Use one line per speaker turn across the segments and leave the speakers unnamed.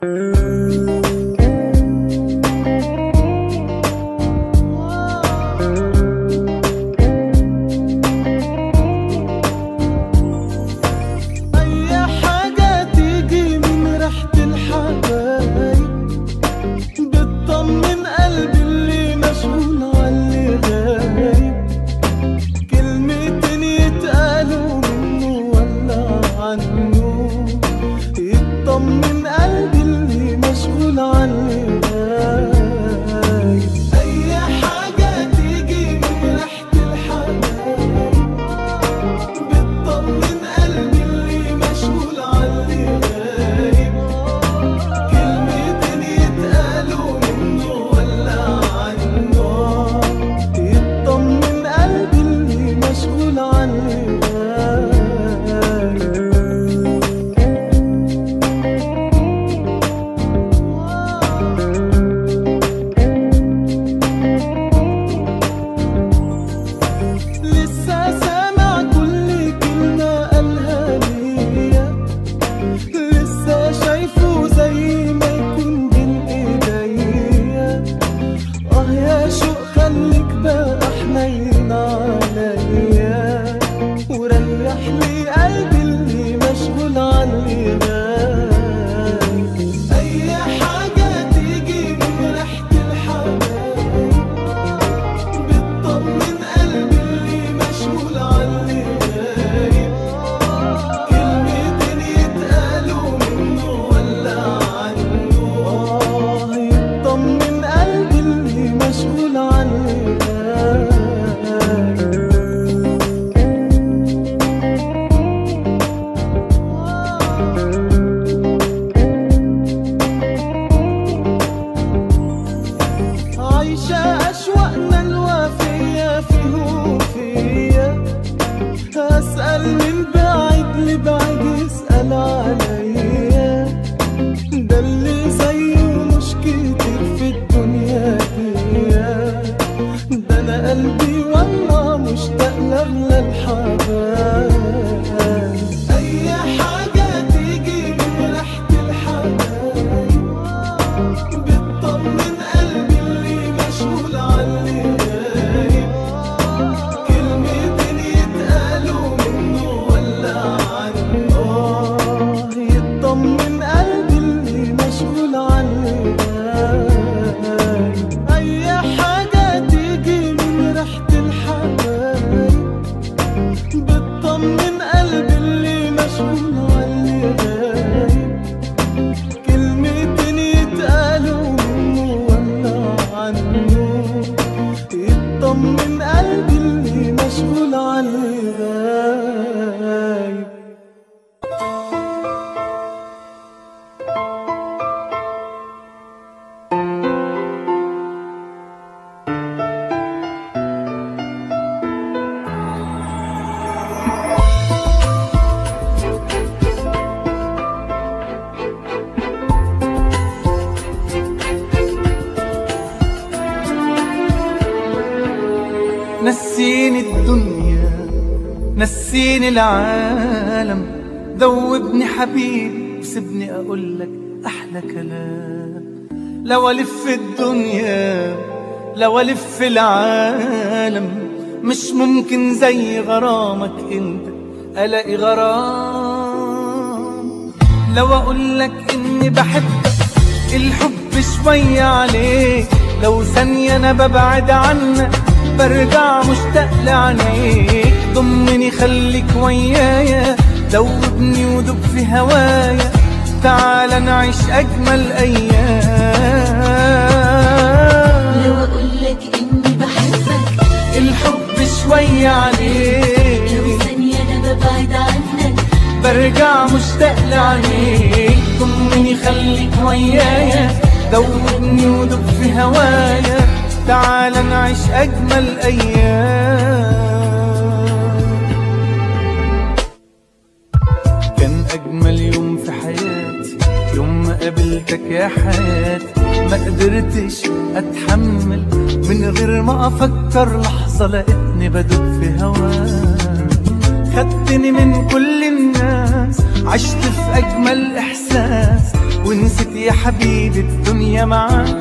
أي حاجة تيجي من ريحة الحبايب بتطمن قلبي اللي مشغول عاللي غايب كلمتين يتقالوا منه ولا عنه يطمن قلبي اللي مشغول عاللي غايب أي حاجة تيجي من ريحة الحبايب بتطمن قلبي اللي مشغول عاللي غايب كلمتين يتقالوا منه ولا عنه يطمن قلبي اللي مشغول عاللي غايب لسه سامع كل كلمة قالها ليا لسه شايفه زي ما يكون بين ايديا اه يا شوق خليك بقى حنين عليا وريح لي قلبي اللي مشغول عني غايب اي حاجة تيجي من ريحة الحبايب بتطمن قلبي اللي مشغول عني غايب كلمتين يتقالوا منه ولا عنه آه يطمن قلبي اللي مشغول عني غايب عايشة أشواقنا الوافية فيه وفيا أسأل من بعيد لبعيد يسأل عليا ده اللي زيه مش كتير في الدنيا دي ده أنا قلبي والله مشتاق لأغلى الحبايب أي حاجة تيجي من ريحة الحبايب بتطمن قلبي اللي مشغول عني غايب كلمتين يتقالوا منه ولا عنه آه يطمن قلبي اللي مشغول عني غايب أي حاجة تيجي من ريحة الحبايب بتطمن قلبي اللي مشغول عني غايب كلمتين يتقالوا منه ولا عنه يطمن قلبي اللي مشغول عني غايب
نسيني الدنيا نسيني العالم ذوبني حبيبي وسيبني اقول لك احلى كلام لو الف الدنيا لو الف العالم مش ممكن زي غرامك انت الاقي غرام لو اقول لك اني بحبك الحب شوية عليك لو ثانية انا ببعد عنك برجع مشتاق لعينيك ضمني خليك ويايا دوبني ودوب في هوايا تعال نعيش اجمل ايام
لو اقولك اني بحبك
الحب شوية
لو
عليك
ثانية انا ببعد عنك
برجع مشتاق لعينيك ضمني خليك ويايا دوبني ودوب في هوايا تعال نعيش أجمل أيام كان أجمل يوم في حياتي يوم ما قابلتك يا حياتي ما قدرتش أتحمل من غير ما أفكر لحظة لقيتني بدوب في هواك خدتني من كل الناس عشت في أجمل إحساس ونسيت يا حبيبي الدنيا معاك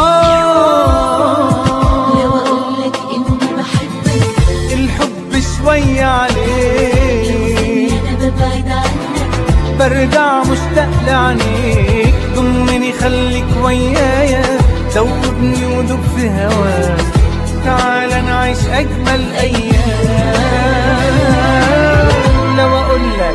آه
لو اقولك اني بحبك
الحب شوية
لو
عليك
انا ببعد عنك
برجع مشتاق لعينيك ضمني خليك ويايا دوبني ودوب في هواك تعال نعيش اجمل ايام لو اقول لك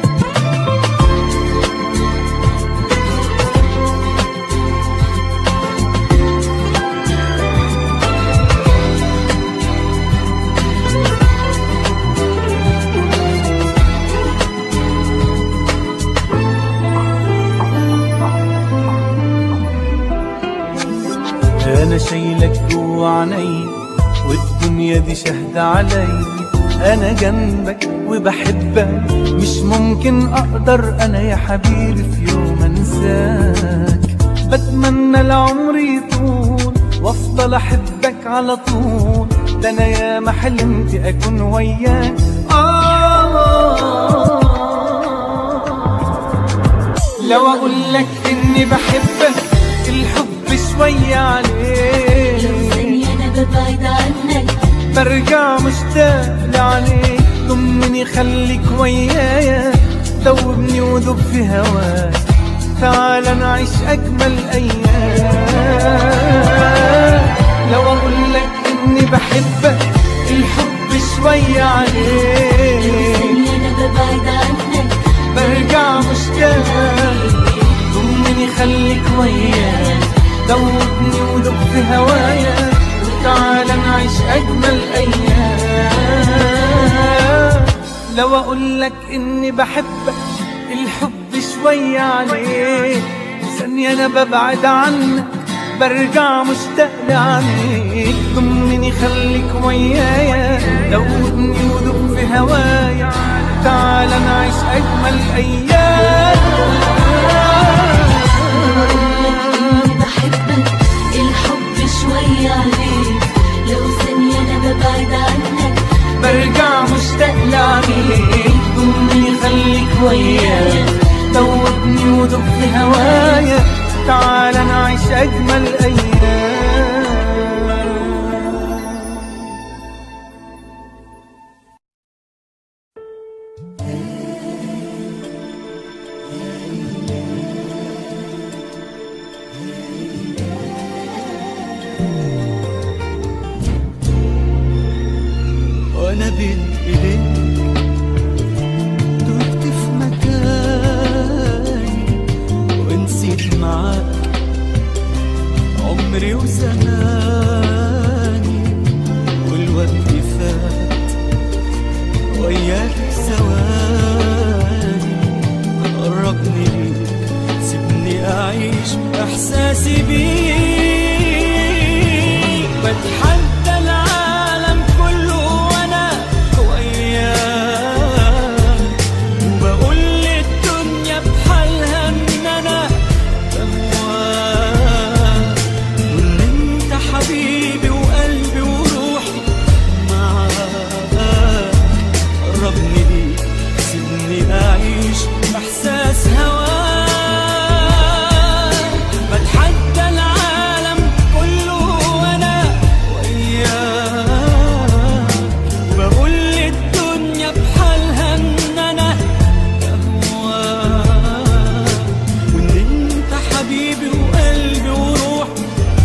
انا شايلك جوا عيني والدنيا دي شهد علي انا جنبك وبحبك مش ممكن اقدر انا يا حبيبي في يوم انساك بتمنى العمر يطول وافضل احبك على طول ده انا يا ما حلمت اكون وياك آه لو اقول لك اني بحبك الحب شوية
لو
عليك
ثانية انا ببعد عنك
برجع مشتاق لعليك ضمني خليك ويايا دوبني وذوب في هواك تعال نعيش اجمل ايام لو اقول لك اني بحبك الحب شوية
لو
عليك
ثانية انا ببعد عنك
برجع مشتاق ضمني خليك ويايا دوبني ودوب في هوايا وتعال نعيش اجمل ايام لو اقول لك اني بحبك الحب شوية عليك ثانية انا ببعد عنك برجع مشتاق لعينيك ضمني خليك ويايا دوبني ودوب في هوايا تعال نعيش اجمل ايام
اني بحبك الحب شوية عليك لو ثانية انا ببعد عنك
برجع مشتاق لعينيك ضمني خليك ويايا دوبني ودوب في هوايا تعال نعيش اجمل ايام
وانا بين ايديك تهت في مكاني ونسيت معاك عمري وزماني والوقت فات وياك ثواني قربني ليك سيبني اعيش احساسي بيك بتحدى العالم كله وانا وياك وبقول للدنيا بحالها ان انا بهواك وان انت حبيبي وقلبي وروحي معاك قربني ليك سيبني اعيش احساس هواك بتحدى العالم كله وانا وياك بقول للدنيا بحالها ان انا بهواك وان انت حبيبي وقلبي وروحي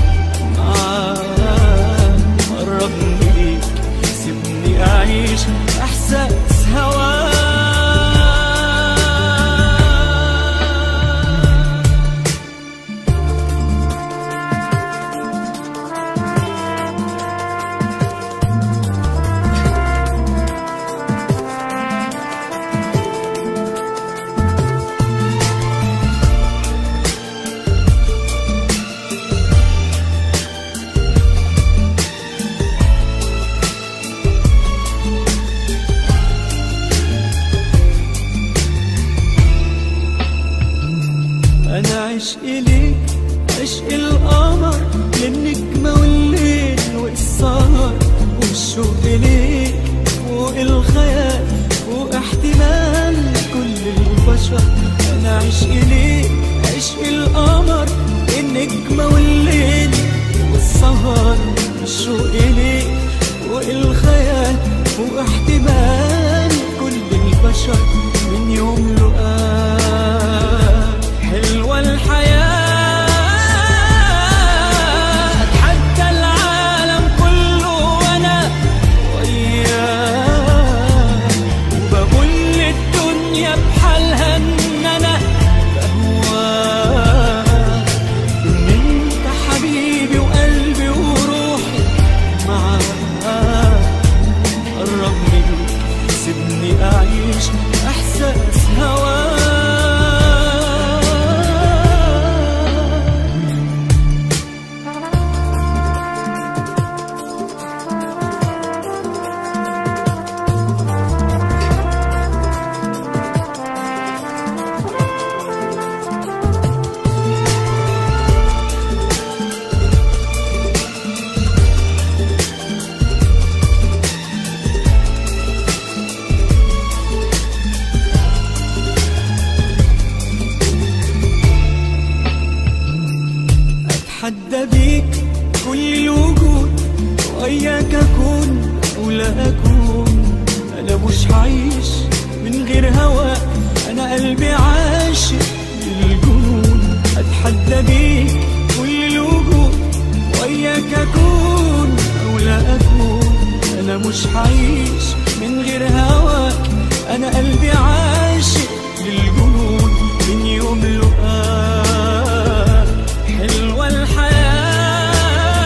معاك قربني ليك سيبني اعيش احساس هواك انا عشق ليك عشق القمر للنجمة والليل والسهر والشوق ليك فوق الخيال فوق احتمال كل البشر انا عشق ليك عشق القمر النجمة والليل والسهر الشوق إليك والخيال واحتمال كل البشر من يوم لقاك حلوة الحياة أتحدى العالم كله وأنا وياك وبقول للدنيا بحالها إن أنا بهواك إن أنت حبيبي وقلبي وروحي معاك قرب مني سيبني أعيش إحساس هواك اتحدى بيك كل الوجود وياك اكون ولا اكون انا مش هعيش من غير هواك انا قلبي عاشق للجنون اتحدى بيك كل الوجود وياك اكون او لا اكون انا مش هعيش من غير هواك انا قلبي عاشق للجنون من يوم لقاك حلوة الحياة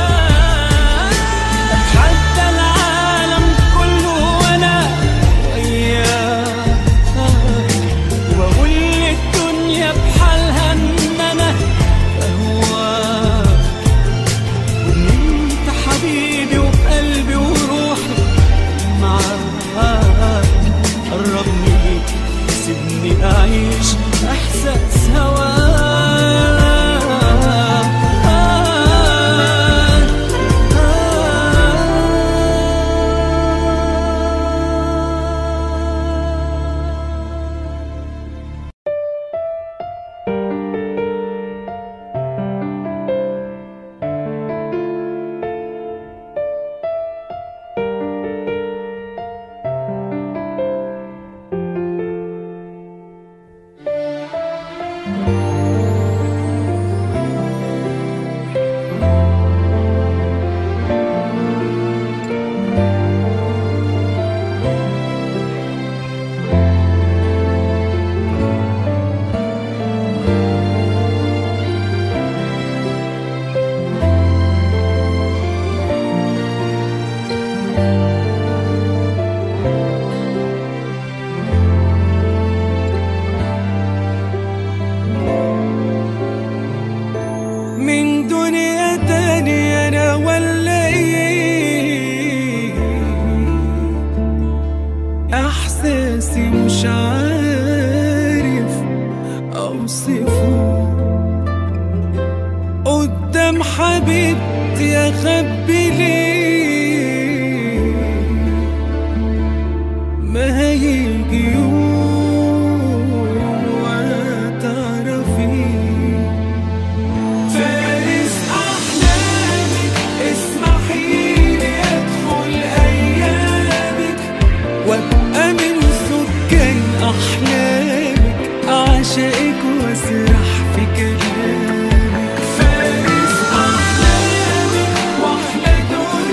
أتحدى العالم كله وأنا وياك وأقول للدنيا بحالها إن أنا بهواك وإن أنت حبيبي وقلبي وروحي معاك قربني ليك سيبني أعيش إحساس من دنيا تانية أنا ولا إيه إحساسي مش عارف أوصفه قدام حبيبتي أخبي ليه ما هيجي يوم وهتعرفيه فارس أحلامك اسمحيلي أدخل أيامك وأبقى من سكان أحلامك أعشقك وأسرح في كلامك فارس أحلامك وأحلى دنيا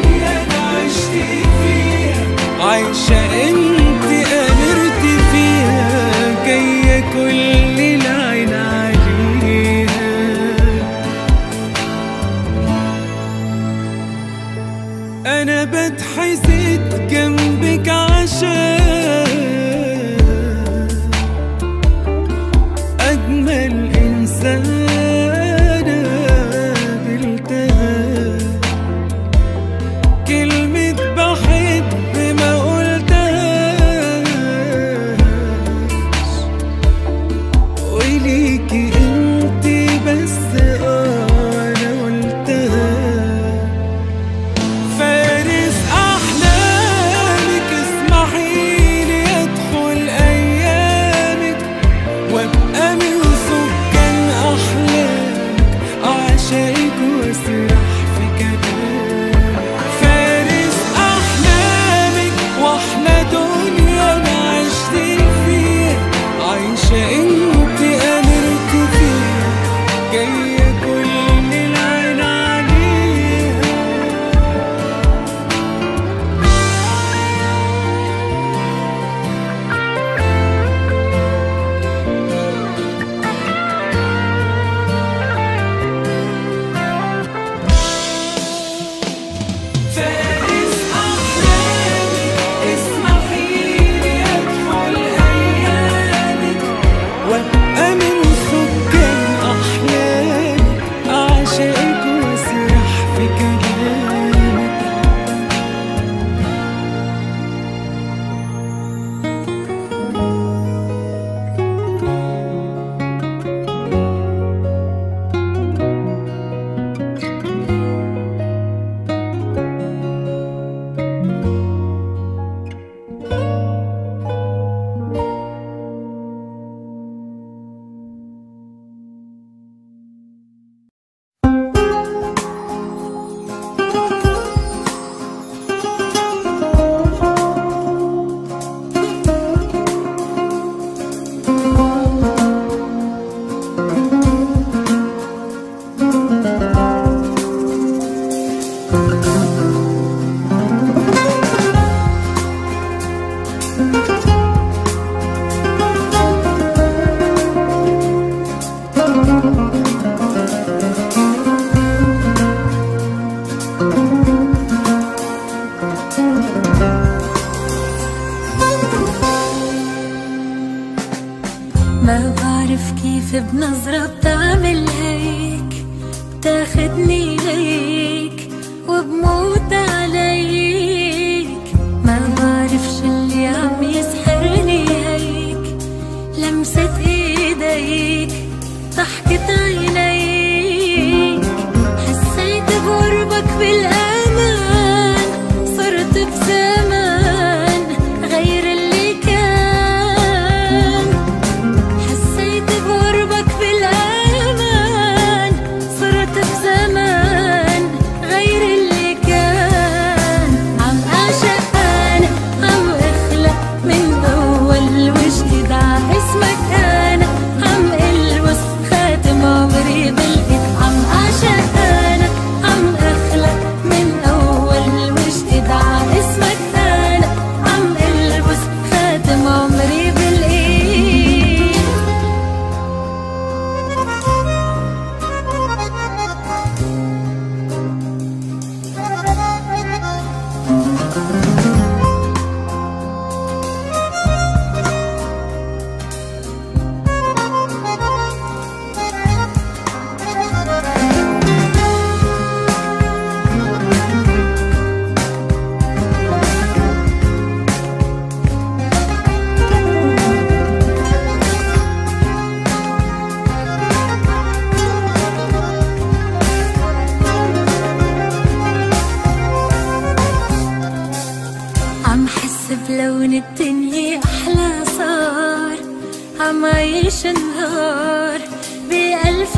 جاية كل العين عليها فارس أحلامي اسمحيلي أدخل أيامك وأبقى من سكان أحلامك أعشقك وأسرح في كلامك
ما بعرف كيف بنظرة بتعمل هيك بتاخدني ليك وبموت عليك ما بعرف شو اللي عم يسحرني هيك لمسة ايديك ضحكة عينيك حسيت بقربك بالامان صرت بزمان غير اللي كان حسيت بقربك بالأمان صرت بزمان غير اللي كان عم أعشق أنا عم أخلق من أول وجديد ع اسمك أنا عم ألبس خاتم عمري بالإيد عم أعشق أنا عم أخلق من أول وجديد ع اسمك أنا عم ألبس خاتم عمري بالإيد عم حس بلون الدنيا أحلى صار عم عيش نهار بألف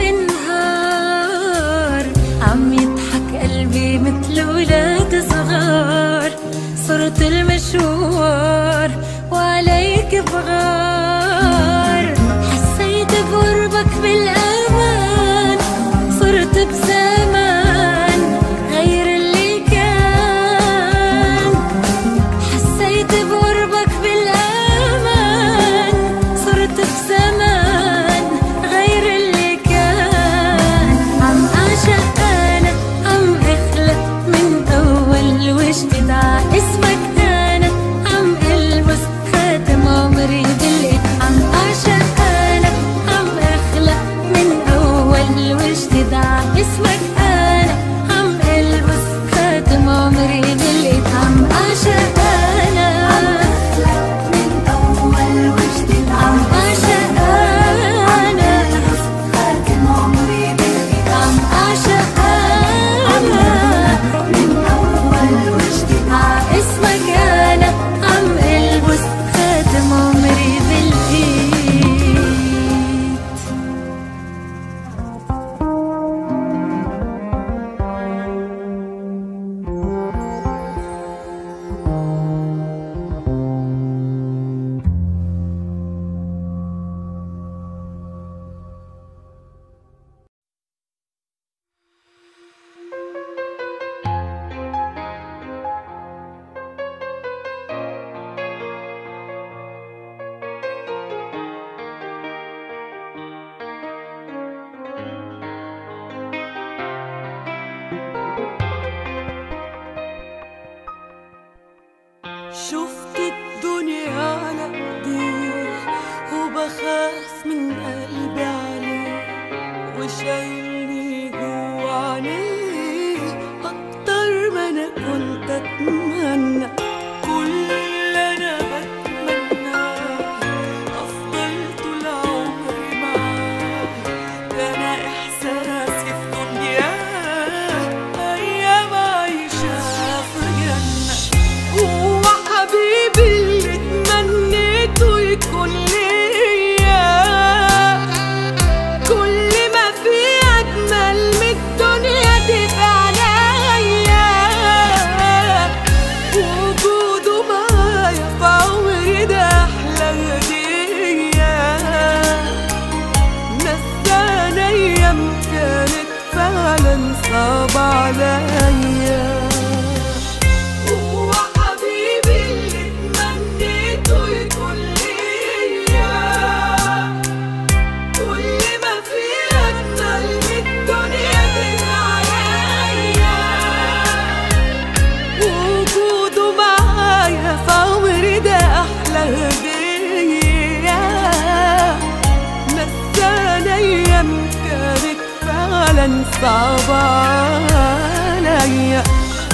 نهار عم يضحك قلبي مثل ولاد صغار صرت المشوار وعليك بغار حسيت بقربك بالأمان صرت بزمان غير اللي كان حسيت بقربك بالأمان صرت بزمان غير اللي كان عم أعشق أنا عم أخلق من أول وجديد ع اسمك أنا عم ألبس خاتم عمري بالإيد عم أعشق أنا عم أخلق من أول وجديد ع اسمك أنا عم ألبس خاتم عمري بالإيد عم أعشق أنا عم أخلق من أول وجديد عم أعشق أنا خاتم عمري بالإيد عم أعشق أنا من أول وجديد ع اسمك أنا عم ألبس خاتم عمري بالإيد
شايلني جوا عينيه أكتر ما أنا كنت أتمنى كل اللي أنا بتمناه أفضل طول عمري معاه ده أنا إحساسي في دنيا أيام عايشة في جنة هو حبيبي اللي تمنيته يكون ليا كل ما في أجمل من الدنيا دي في عينيا وجوده معايا في عمري ده أحلى هدية نسانا أيام كانت فعلا صعبة عليا هو حبيبي اللي تمنيته يكون ليا كل ما في أجمل من الدنيا دي عليا وجوده معايا في عمري ده أحلى هدية نسانا أيام كانت فعلا صعبة عليا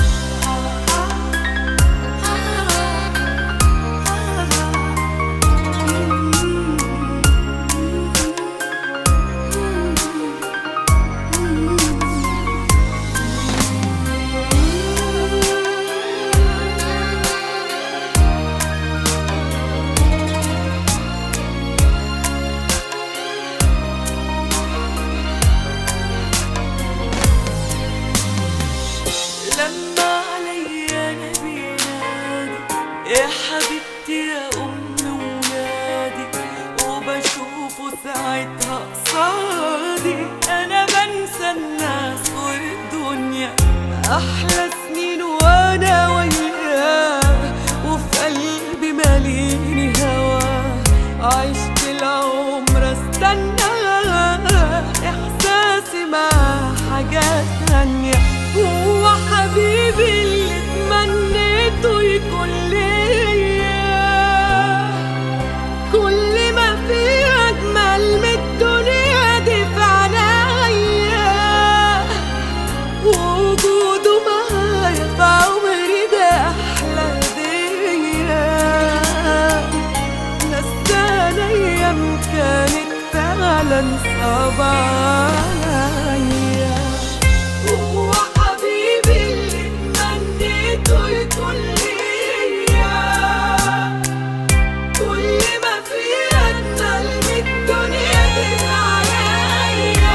لما عليا نبي نادي يا حبيبتي يا ام ولادي وبشوفه ساعتها قصادي انا بنسى الناس والدنيا احلى سنين وانا وياه وفي قلبي ماليني هواه عشت العمر استنى احساسي مع حاجات تانية هو حبيبي اللي تمنيته يكون ليا كل ما في اجمل من الدنيا دي في عينيا وجوده معايا في عمري ده احلى هديه نسانا ايام كانت فعلا صعبة عليا هو حبيبي اللي تمنيته يكون ليا كل ما في أجمل من الدنيا دي عليا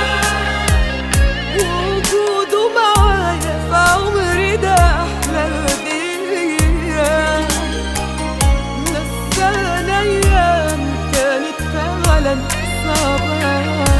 وجوده معايا في عمري ده أحلى هدية نسانا أيام كانت فعلا صعبة عليا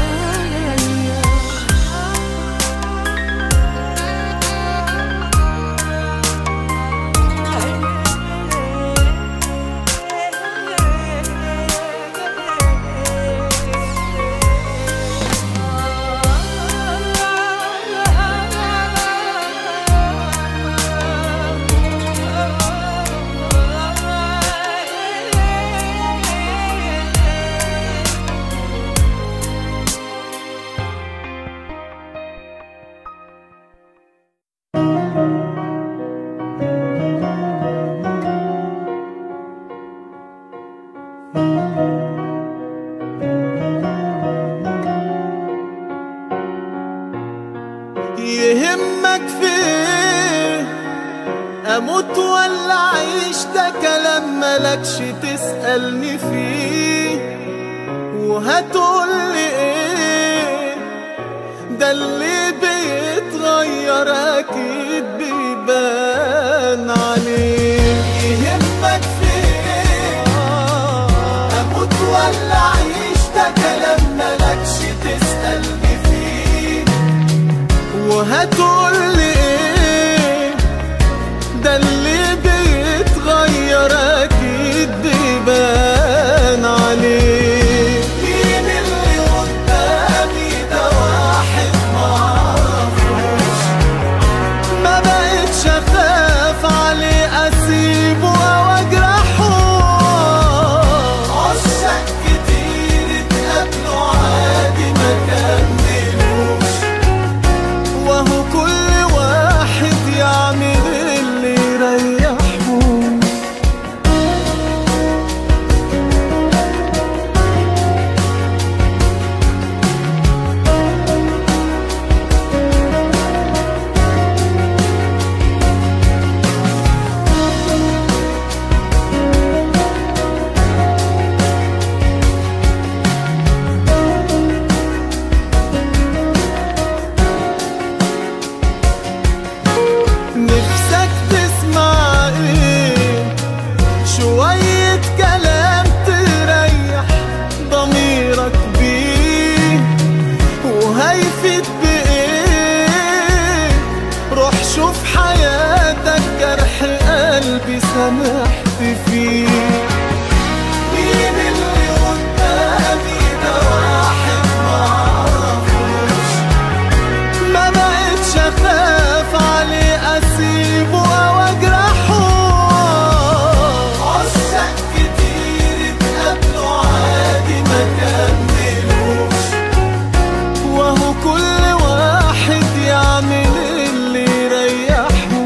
يهمك في ايه اموت ولا اعيش ده كلام ملكش تسألني فيه وهتقولي ايه ده اللي بيتغير اكيد بيبان عليه يهمك في ايه اموت ولا اعيش ده كلام ملكش تسألني فيه وهتقولي ايه ده اللي بيتغير اكيد بيبان عليه مين اللي قدامي ده واحد معرفوش ما بقتش اخاف عليه اسيبه او اجرحه عشاق كتير اتقابلوا عادي ما كملوش
هيفيد بإيه روح شوف حياتك جرح قلبي سامحت فيه مين اللي قدامي ده واحد معرفوش ما بقتش اخاف عليه اسيبه او اجرحه عشاق كتير اتقابلوا عادي ما كملوش وهو كل واحد يعمل اللي يريحه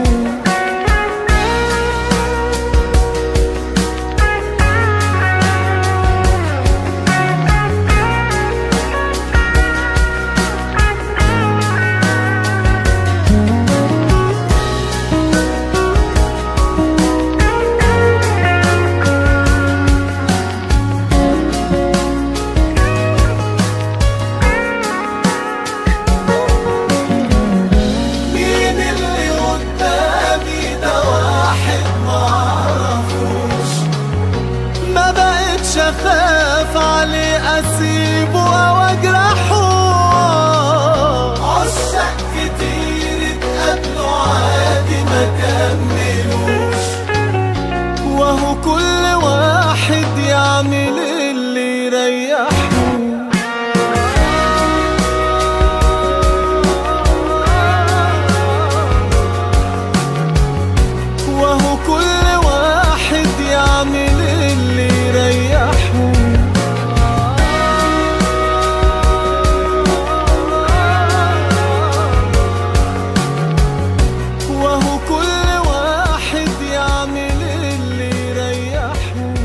مين اللي قدامي ده واحد معرفوش ما بقتش اخاف عليه اسيبه او اجرحه عشاق كتير اتقابلوا عادي ما كملوش وهو كل واحد يعمل اللي يريحه وهو كل واحد يعمل اللي يريحه وهو كل واحد يعمل اللي يريحه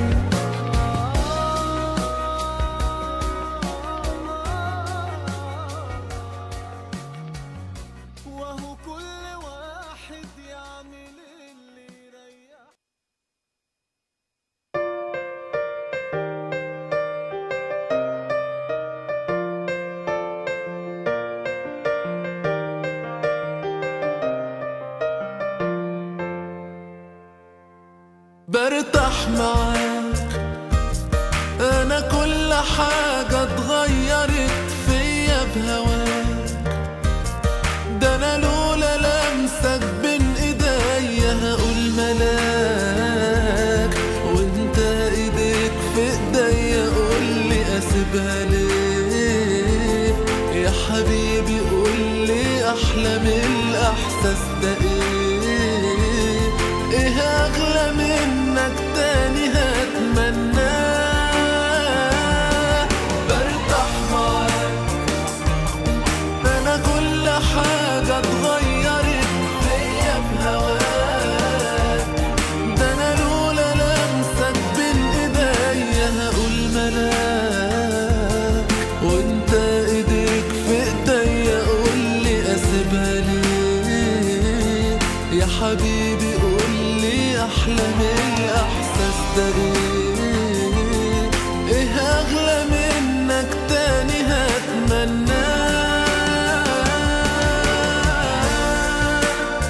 وهو كل واحد يعمل اللي يريحه برتاح معاك انا كل حاجة اتغيرت فيا بهواك ده انا لولا لمسك بين ايديا هقول ملاك وانت ايديك في ايديا قولي اسيبها ليه يا حبيبي قولي احلى من الاحساس ده ايه ايه اغلى منك تاني هتمناه برتاح معاك انا كل حاجة اتغيرت فيا بهواك ده انا لولا لمسك بين ايديا هقول ملاك وانت ايديك في ايديا قولي اسيبها ليه يا حبيبي قولي احلى من الاحساس ده ايه ايه اغلى منك تاني هتمناه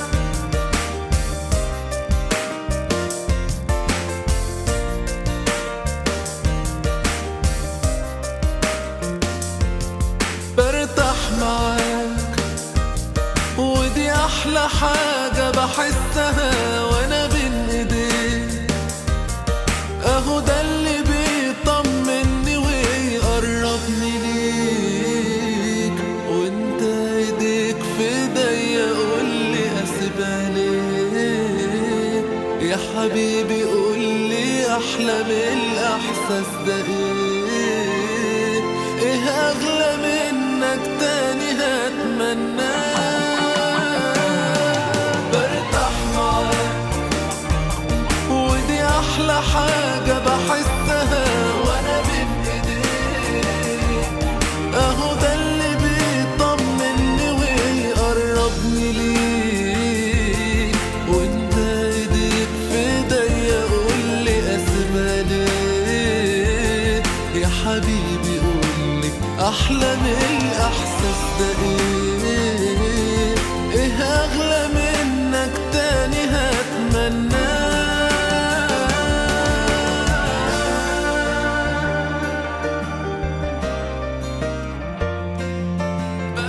برتاح معاك ودي احلى حاجة بحسها وانا بين ايديك اهو ده اللي بيطمني ويقربني ليك وانت ايديك في ايديا قولي اسيبها ليه يا حبيبي قولي احلى من الاحساس ده ايه ايه اغلى منك تاني هتمناه برتاح معاك ودي احلى حاجة بحسها وانا بين ايديك اهو ده اللي بيطمني ويقربني ليك وانت ايديك في ايديا قولي اسيبها ليه يا حبيبي قولي احلى من الاحساس ده ايه ايه اغلى منك تاني هتمناه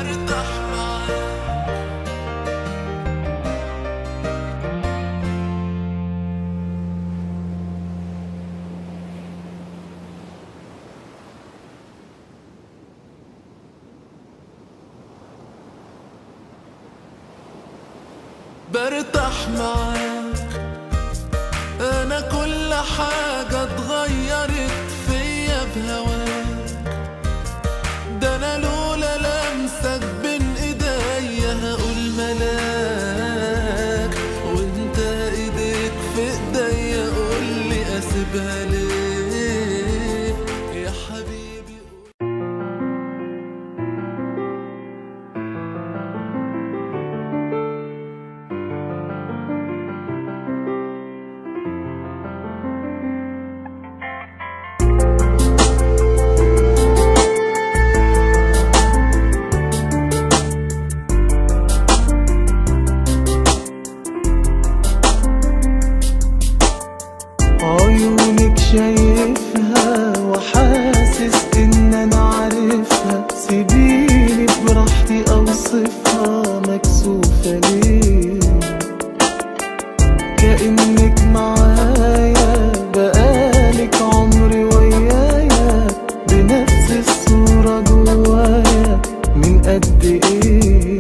برتاح معاك انا كل حاجة اتغيرت فيا بهواك ده انا لولا لمسك بين ايديا هقول ملاك وانت ايديك في ايديا قولي اسيبها ليه يا حبيبي
عيونك شايفها وحاسس ان انا عارفها سيبيني براحتي اوصفها مكسوفة ليه كأنك معايا بقالك عمري ويايا بنفس الصورة جوايا من قد ايه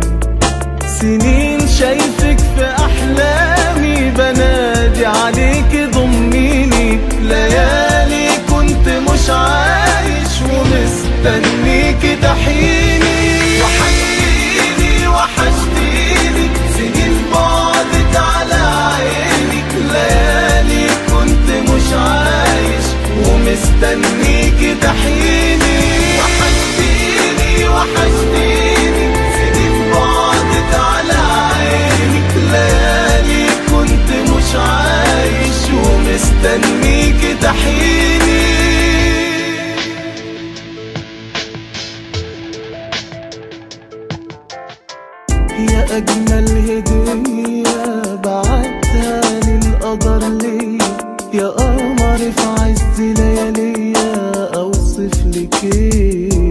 سنين شايفك في احلامي بنادي عليك ضميني ليالي كنت مش عايش ومستنيك تحيني وحشتيني وحشتيني سنين بعدت على عيني ليالي كنت مش عايش ومستنيك تحيني وحشتيني وحشتيني سنين بعدت على عيني ليالي كنت مش عايش ومستنيك تحيني يا أجمل هدية بعتها للقدر ليا يا قمر في عز لياليا أوصف لك إيه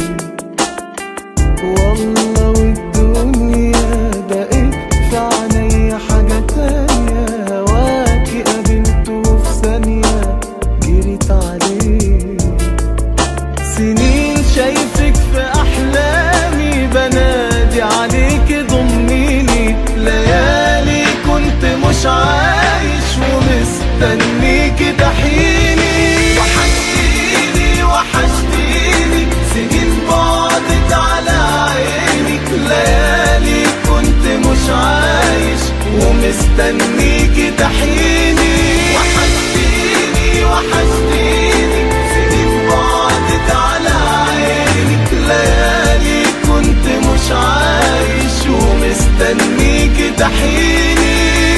والله والدنيا بقت في عينيا حاجة تانية هواكي قابلته في ثانية جريت عليه سنين شايفك في احلامي بنادي عليك ضميني ليالي كنت مش عايش ومستنيك تحيني وحشتيني وحشتيني سنين بعدت على عيني ليالي كنت مش عايش ومستنيك تحيني وحشتيني وحشتيني سنين بعدت على عيني ليالي كنت مش عايش ومستنيك تحيني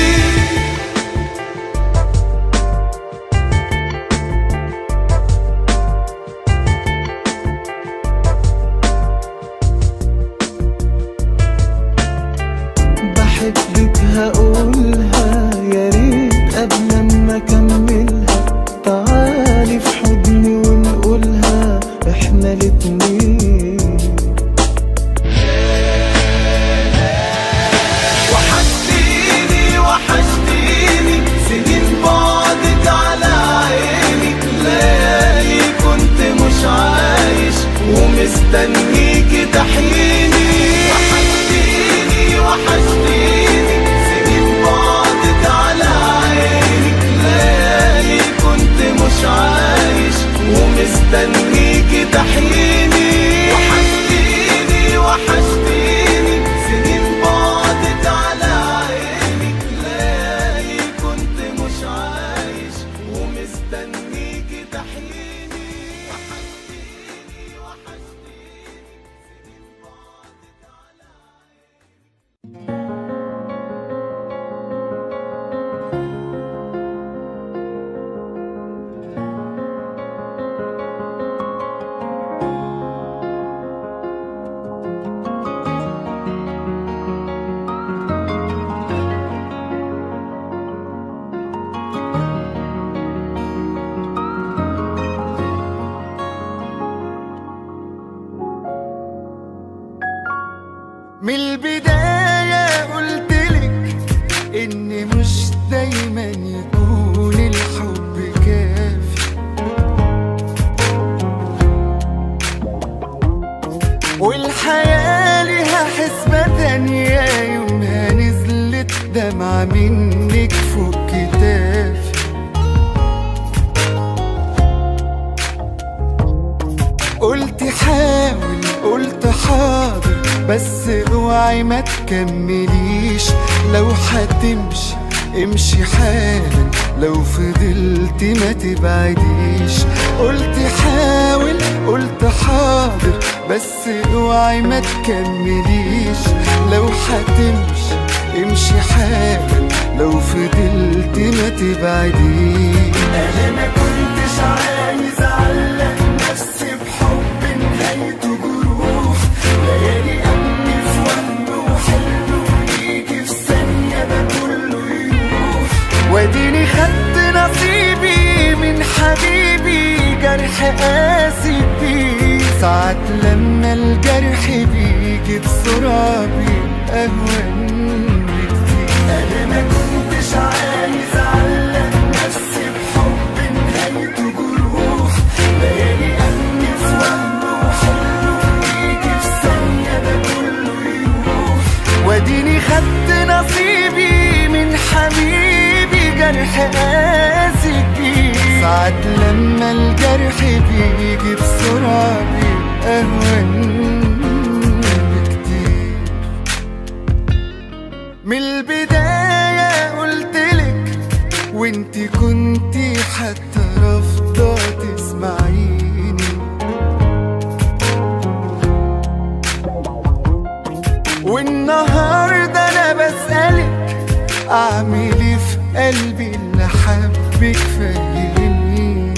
بحبك هقولها يا ريت قبل ما اكملها تعالي في حضني ونقولها احنا الاتنين وحشتيني وحشتيني سنين بعدت على عيني ليالي كنت مش عايش ومستنيك تحيني وحشتيني وحشتيني سنين بعدت على عيني ليالي كنت مش عايش ومستنيك تحيني وحشتيني وحشتيني سنين بعدت على عيني ليالي كنت مش عايش ومستنيك تحيني وحشتيني وحشتيني سنين بعدت على
من البداية قلتلك إن مش دايما يكون الحب كافي والحياة ليها حسبة تانية يومها نزلت اوعي ما تكمليش لو هتمشي امشي حالا لو فضلت ما تبعديش قلت حاول قلت حاضر بس اوعي ما تكمليش لو هتمشي امشي حالا لو فضلت ما تبعديش انا ما كنتش عايز اعلق نفسي بحب نهايته جروح ليالي امني في وهم وحلم ويجي في ثانيه ده كله يروح واديني خدت نصيبي من حبيبي جرح قاسي بيه ساعات لما الجرح بيجي بسرعة بيبقى أهون بكتير أنا ما كنتش عايز أعلق نفسي بحب نهايته جروح ليالي أمني في وهم وحلم ويجي في ثانية ده كله يروح واديني خدت نصيبي من حبيبي جرح قاسي كبير ساعات لما الجرح بيجي بسرعة بيبقى أهون بكتير من البداية قلتلك وانتي كنتي حتى رافضة تسمعيني والنهاردة أنا بسألك أعمل إيه في قلبي اللي حبك فهميني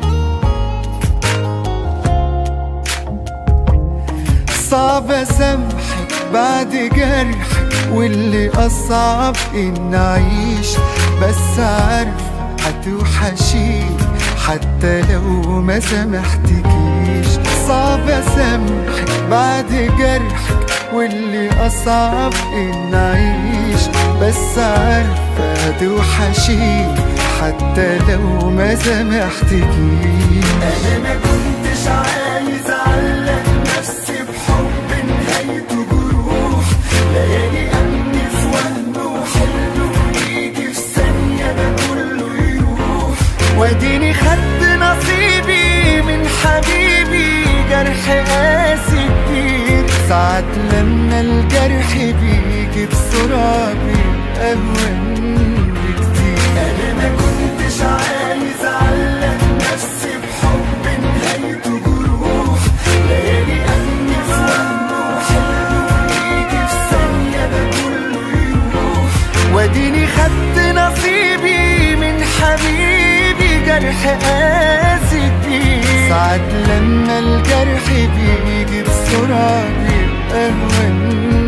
صعب أسامحك بعد جرحك واللي أصعب إن أعيش بس عارف هتوحشيني حتى لو ما سامحتكيش صعب أسامحك بعد جرحك واللي أصعب إن أعيش بس عارفة هتوحشيني حتى لو ما سامحتكيش أنا ما كنتش عايز أعلق نفسي بحب نهايته جروح ليالي أمني في وهم وحلم ويجي في ثانية ده كله يروح واديني خدت نصيبي من حبيبي جرح قاسي كتير ساعات لما الجرح بيجي بسرعة بيبقى أهون بكتير أنا ما كنتش عايز أعلق نفسي بحب نهايته جروح ليالي أمني في وهم وحلم ويجي في ثانية ده كله يروح واديني خدت نصيبي من حبيبي جرح قاسي كتير ساعات لما الجرح بيجي بسرعة بيبقى أهون